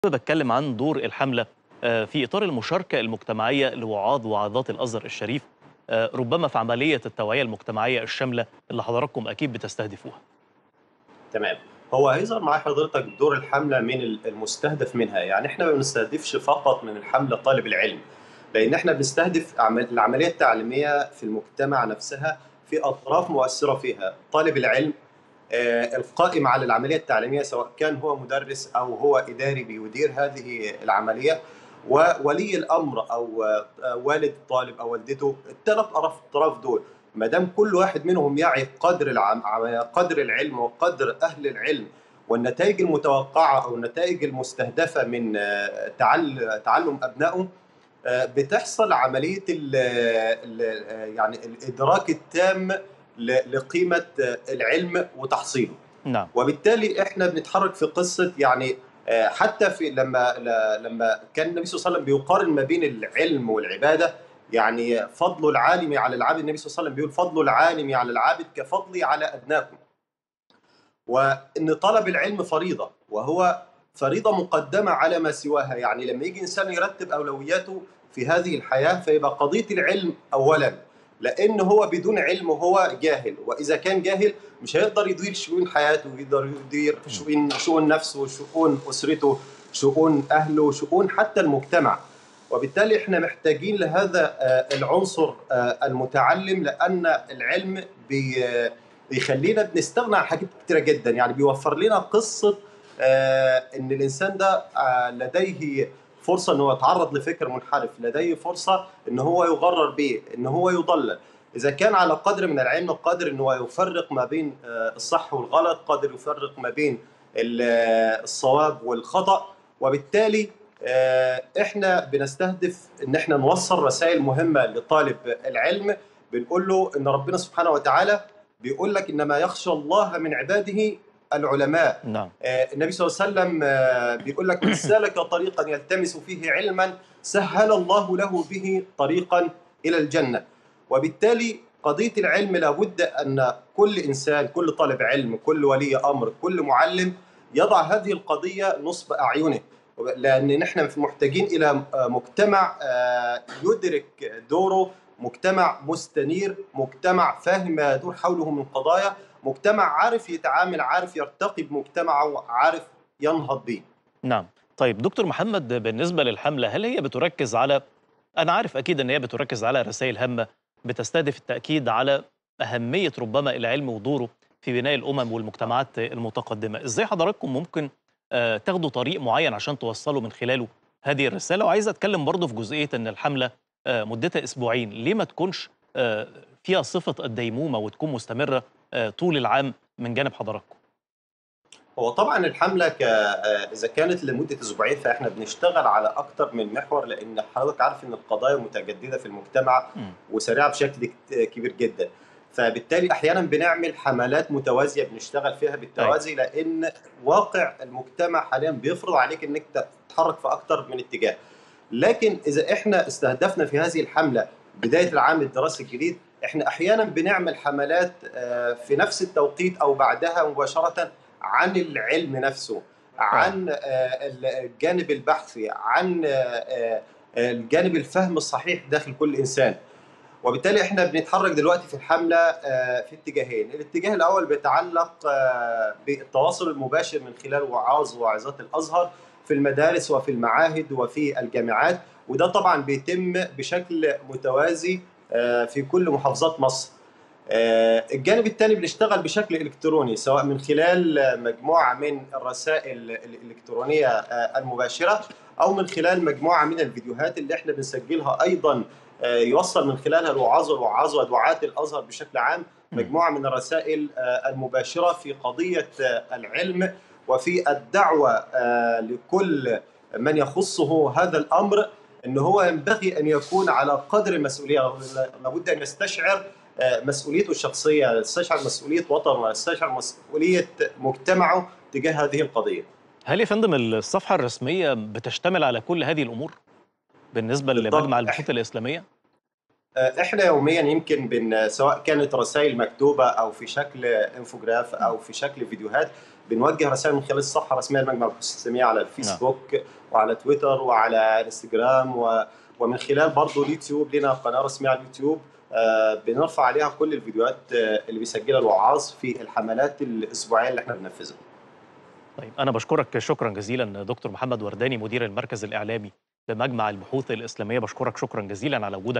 بتكلم عن دور الحملة آه، في إطار المشاركة المجتمعية لوعاظ وعظات الأزهر الشريف آه، ربما في عملية التوعية المجتمعية الشاملة اللي حضراتكم أكيد بتستهدفوها تمام هو هيظهر مع حضرتك دور الحملة من المستهدف منها يعني احنا ما بنستهدفش فقط من الحملة طالب العلم لأن احنا بنستهدف عمل- العملية التعليمية في المجتمع نفسها في أطراف مؤثرة فيها طالب العلم آه، القائم على العملية التعليمية سواء كان هو مدرس أو هو إداري بيدير هذه العملية وولي الأمر أو آه، والد الطالب أو والدته الثلاث أطراف دول ما دام كل واحد منهم يعي قدر العم... قدر العلم وقدر اهل العلم والنتائج المتوقعه او النتائج المستهدفه من آه، تعل... تعلم ابنائهم آه، بتحصل عمليه ال... ال... يعني الادراك التام ل... لقيمه آه، العلم وتحصيله نعم وبالتالي احنا بنتحرك في قصه يعني آه، حتى في لما ل- لما كان النبي صلى الله عليه وسلم بيقارن ما بين العلم والعباده يعني فضل العالم على العابد النبي صلى الله عليه وسلم بيقول فضل العالم على العابد كفضلي على ادناكم وان طلب العلم فريضه وهو فريضه مقدمه على ما سواها يعني لما يجي انسان يرتب اولوياته في هذه الحياه فيبقى قضيه العلم اولا لان هو بدون علم هو جاهل واذا كان جاهل مش هيقدر يدير شؤون حياته ويقدر يدير شؤون شؤون نفسه شؤون اسرته شؤون اهله شؤون حتى المجتمع وبالتالي احنا محتاجين لهذا آه، العنصر آه، المتعلم لان العلم بي آه، بيخلينا بنستغنى عن حاجات كتيره جدا يعني بيوفر لنا قصه آه، ان الانسان ده آه، لديه فرصه ان هو يتعرض لفكر منحرف لديه فرصه ان هو يغرر به ان هو يضلل اذا كان على قدر من العلم قادر ان هو يفرق ما بين آه، الصح والغلط قادر يفرق ما بين ال- آه، الصواب والخطا وبالتالي آه، احنا بنستهدف ان احنا نوصل رسائل مهمه لطالب العلم بنقول له ان ربنا سبحانه وتعالى بيقول لك انما يخشى الله من عباده العلماء نعم آه، النبي صلى الله عليه وسلم آه، بيقول لك من سلك طريقا يلتمس فيه علما سهل الله له به طريقا الى الجنه وبالتالي قضيه العلم لابد ان كل انسان كل طالب علم كل ولي امر كل معلم يضع هذه القضيه نصب اعينه لان نحن محتاجين الى آه، مجتمع آه، يدرك دوره مجتمع مستنير مجتمع فاهم ما يدور حوله من قضايا مجتمع عارف يتعامل عارف يرتقي بمجتمعه عارف ينهض به نعم طيب دكتور محمد بالنسبة للحملة هل هي بتركز على أنا عارف أكيد أن هي بتركز على رسائل هامة بتستهدف التأكيد على أهمية ربما العلم ودوره في بناء الأمم والمجتمعات المتقدمة إزاي حضراتكم ممكن آه، تاخدوا طريق معين عشان توصلوا من خلاله هذه الرسالة وعايز أتكلم برضه في جزئية أن الحملة آه، مدتها أسبوعين ليه ما تكونش آه، فيها صفة الديمومة وتكون مستمرة آه، طول العام من جانب حضراتكم هو طبعا الحمله ك آه، اذا كانت لمده اسبوعين فاحنا بنشتغل على اكثر من محور لان حضرتك عارف ان القضايا متجدده في المجتمع مم. وسريعه بشكل كت- كبير جدا فبالتالي احيانا بنعمل حملات متوازيه بنشتغل فيها بالتوازي لان واقع المجتمع حاليا بيفرض عليك انك تتحرك في اكثر من اتجاه لكن اذا احنا استهدفنا في هذه الحمله بدايه العام الدراسي الجديد احنا احيانا بنعمل حملات آه، في نفس التوقيت او بعدها مباشره عن العلم نفسه عن آه، الجانب البحثي عن آه، آه، الجانب الفهم الصحيح داخل كل انسان وبالتالي احنا بنتحرك دلوقتي في الحمله آه، في اتجاهين، الاتجاه الاول بيتعلق آه، بالتواصل المباشر من خلال وعاظ وعظات الازهر في المدارس وفي المعاهد وفي الجامعات وده طبعا بيتم بشكل متوازي آه، في كل محافظات مصر. آه، الجانب الثاني بنشتغل بشكل الكتروني سواء من خلال آه، مجموعه من الرسائل الالكترونيه آه، المباشره او من خلال مجموعه من الفيديوهات اللي احنا بنسجلها ايضا آه، يوصل من خلالها الوعاظ والوعاظ ودعاة الازهر بشكل عام مجموعه من الرسائل آه، المباشره في قضيه آه، العلم وفي الدعوه آه، لكل من يخصه هذا الامر ان هو ينبغي ان يكون على قدر المسؤوليه لابد ان يستشعر آه، مسؤوليته الشخصيه يستشعر مسؤوليه وطنه يستشعر مسؤوليه مجتمعه تجاه هذه القضيه هل يا فندم الصفحة الرسمية بتشتمل على كل هذه الأمور بالنسبة بالضبط. لمجمع البحوث الإسلامية؟ آه، احنا يوميا يمكن بن سواء كانت رسائل مكتوبه او في شكل انفوجراف او في شكل فيديوهات بنوجه رسائل من خلال الصفحه الرسميه لمجمع البحوث الاسلاميه على الفيسبوك وعلى تويتر وعلى انستجرام و... ومن خلال برضه اليوتيوب لنا قناه رسميه على اليوتيوب آه، بنرفع عليها كل الفيديوهات آه، اللي بيسجلها الوعاظ في الحملات الاسبوعيه اللي احنا بننفذها طيب أنا بشكرك شكرا جزيلا دكتور محمد ورداني مدير المركز الإعلامي بمجمع البحوث الإسلامية بشكرك شكرا جزيلا على وجودك